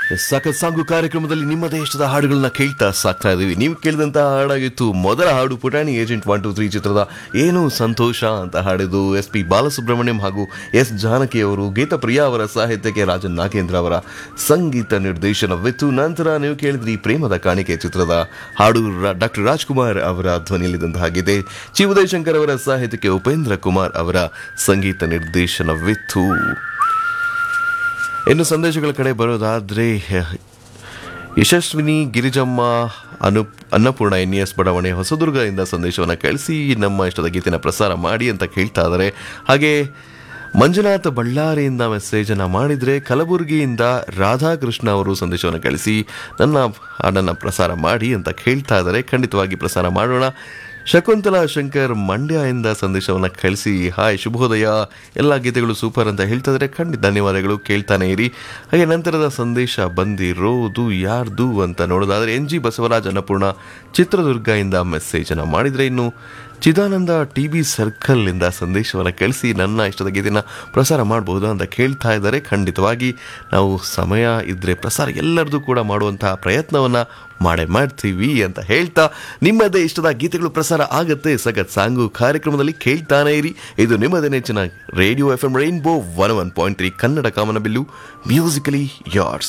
ಸಖತ್ ಸಾಂಗು ಕಾರ್ಯಕ್ರಮದಲ್ಲಿ ನಿಮ್ಮ ದೇಶದ ಹಾಡುಗಳನ್ನ ಕೇಳ್ತಾ ಸಾಕ್ತಾ ಇದೀವಿ ನೀವು ಕೇಳಿದಂತ ಹಾಡಾಗಿತ್ತು ಮೊದಲ ಹಾಡು ಪುಟಾಣಿ ಏಜೆಂಟ್ ಒನ್ ಟು ತ್ರೀ ಚಿತ್ರದ ಏನು ಸಂತೋಷ ಅಂತ ಹಾಡಿದ್ದು ಎಸ್ ಪಿ ಬಾಲಸುಬ್ರಹ್ಮಣ್ಯಂ ಹಾಗೂ ಎಸ್ ಜಾನಕಿ ಅವರು ಗೀತಪ್ರಿಯಾ ಅವರ ಸಾಹಿತ್ಯಕ್ಕೆ ರಾಜನ್ ನಾಗೇಂದ್ರ ಅವರ ಸಂಗೀತ ನಿರ್ದೇಶನವಿತ್ತು ನಂತರ ನೀವು ಕೇಳಿದ್ರಿ ಪ್ರೇಮದ ಕಾಣಿಕೆ ಚಿತ್ರದ ಹಾಡು ಡಾಕ್ಟರ್ ರಾಜ್ಕುಮಾರ್ ಅವರ ಧ್ವನಿಯಲ್ಲಿದ್ದಂತಹಾಗಿದೆ ಚಿ ಉದಯಶಂಕರ್ ಅವರ ಸಾಹಿತ್ಯಕ್ಕೆ ಉಪೇಂದ್ರ ಕುಮಾರ್ ಅವರ ಸಂಗೀತ ನಿರ್ದೇಶನವಿತ್ತು ಇನ್ನು ಸಂದೇಶಗಳ ಕಡೆ ಬರೋದಾದ್ರೆ ಯಶಸ್ವಿನಿ ಗಿರಿಜಮ್ಮ ಅನು ಅನ್ನಪೂರ್ಣ ಎನ್ ಎಸ್ ಬಡಾವಣೆ ಹೊಸದುರ್ಗದಿಂದ ಸಂದೇಶವನ್ನು ಕಳಿಸಿ ನಮ್ಮ ಇಷ್ಟದ ಗೀತೆನ ಪ್ರಸಾರ ಮಾಡಿ ಅಂತ ಕೇಳ್ತಾ ಇದ್ದಾರೆ ಹಾಗೆ ಮಂಜುನಾಥ್ ಬಳ್ಳಾರಿಯಿಂದ ಮೆಸೇಜನ್ನು ಮಾಡಿದರೆ ಕಲಬುರಗಿಯಿಂದ ರಾಧಾಕೃಷ್ಣ ಅವರು ಸಂದೇಶವನ್ನು ಕಳಿಸಿ ನನ್ನ ಹಾಡನ್ನು ಪ್ರಸಾರ ಮಾಡಿ ಅಂತ ಕೇಳ್ತಾ ಇದ್ದಾರೆ ಖಂಡಿತವಾಗಿ ಪ್ರಸಾರ ಮಾಡೋಣ ಶಕುಂತಲಾ ಶಂಕರ್ ಮಂಡ್ಯದಿಂದ ಸಂದೇಶವನ್ನು ಕಳಿಸಿ ಹಾಯ್ ಶುಭೋದಯ ಎಲ್ಲ ಗೀತೆಗಳು ಸೂಪರ್ ಅಂತ ಹೇಳ್ತಾ ಇದ್ದಾರೆ ಖಂಡಿತ ಧನ್ಯವಾದಗಳು ಕೇಳ್ತಾನೆ ಇರಿ ಹಾಗೆ ನಂತರದ ಸಂದೇಶ ಬಂದಿರೋದು ಯಾರ್ದು ಅಂತ ನೋಡೋದಾದ್ರೆ ಎನ್ ಜಿ ಬಸವರಾಜ್ ಅನ್ನಪೂರ್ಣ ಚಿತ್ರದುರ್ಗದಿಂದ ಮೆಸೇಜನ್ನು ಮಾಡಿದರೆ ಇನ್ನು ಚಿದಾನಂದ ಟಿ ವಿ ಸರ್ಕಲ್ನಿಂದ ಸಂದೇಶವನ್ನು ಕಳಿಸಿ ನನ್ನ ಇಷ್ಟದ ಗೀತೆನ ಪ್ರಸಾರ ಮಾಡಬಹುದು ಅಂತ ಕೇಳ್ತಾ ಇದ್ದಾರೆ ಖಂಡಿತವಾಗಿ ನಾವು ಸಮಯ ಇದ್ದರೆ ಪ್ರಸಾರ ಎಲ್ಲರದು ಕೂಡ ಮಾಡುವಂತಹ ಪ್ರಯತ್ನವನ್ನು ಮಾಡೇ ಮಾಡ್ತೀವಿ ಅಂತ ಹೇಳ್ತಾ ನಿಮ್ಮದೇ ಇಷ್ಟದ ಗೀತೆಗಳು ಪ್ರಸಾರ ಆಗುತ್ತೆ ಸಖತ್ ಸಾಂಗು ಕಾರ್ಯಕ್ರಮದಲ್ಲಿ ಕೇಳ್ತಾನೆ ಇರಿ ಇದು ನಿಮ್ಮದೇ ನೆಚ್ಚಿನ radio F M rainbow one one point three Kannada ಕಾಮನಬಿಲ್ಲು ಮ್ಯೂಸಿಕಲಿ ಯಾರ್ಸ್